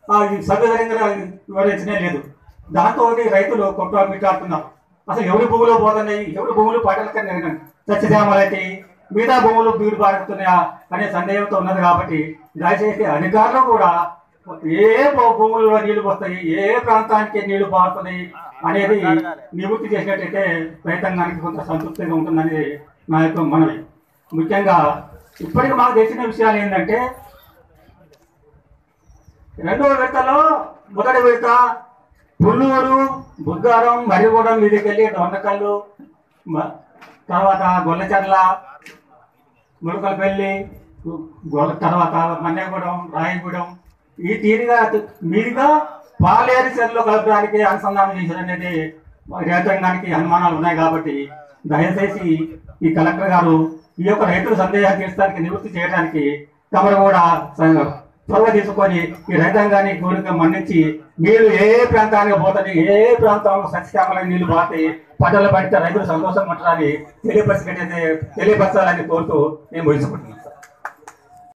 ఆ, ఈ సవివరంగా వివరించనే లేదు దాంతో రైతులు కొట్టుమిట్టాడుతున్నారు అసలు ఎవరి భూములు పోతున్నాయి ఎవరి భూములు పంటలకి సత్యశ్యామలైతే మిగతా భూములు బీడు పారుతున్నాయా అనే సందేహంతో ఉన్నది కాబట్టి దయచేసి అధికారులు కూడా ఏ భూ- భూములలో నీళ్లు పోస్తాయి ఏ ప్రాంతానికి నీళ్లు పారుతున్నాయి అనేది నివృత్తి చేసినట్టయితే రైతాంగానికి కొంత సంతృప్తిగా ఉంటుందని నా యొక్క మనవి ముఖ్యంగా ఇప్పటికి మాకు తెలిసిన విషయాలు ఏంటంటే రెండవ విడతలో మొదటి విడత పుల్లూరు బుద్ధారం మరిగూడెం మీదకి వెళ్ళి దొండకల్లు మ- తర్వాత గొల్లచర్ల ములకలపల్లి గొల్ల తర్వాత మన్నెగూడెం రాయగూడెం ఈ తీరుగా మీదుగా పాలేరు చెరువులో కలపడానికి అనుసంధానం చేశారనేది రైతాంగానికి అనుమానాలు ఉన్నాయి కాబట్టి దయచేసి ఈ కలెక్టర్ గారు ఈ యొక్క రైతుల సందేహాలు తీర్చడానికి నివృత్తి చేయడానికి తమరు కూడా స- చొరవ తీసుకొని ఈ రైతాంగాన్ని కోరిక మన్నించి మీరు ఏ ప్రాంతానికి పోతుంది ఏ ప్రాంతంలో సస్యశ్యామలైన నీళ్లు పోతాయి పంటలు పడితే రైతులు సంతోషం పట్టాలని తెలియపరచగలిగితే తెలియపరచాలని కోరుతూ నేను ముగించుకుంటున్నాను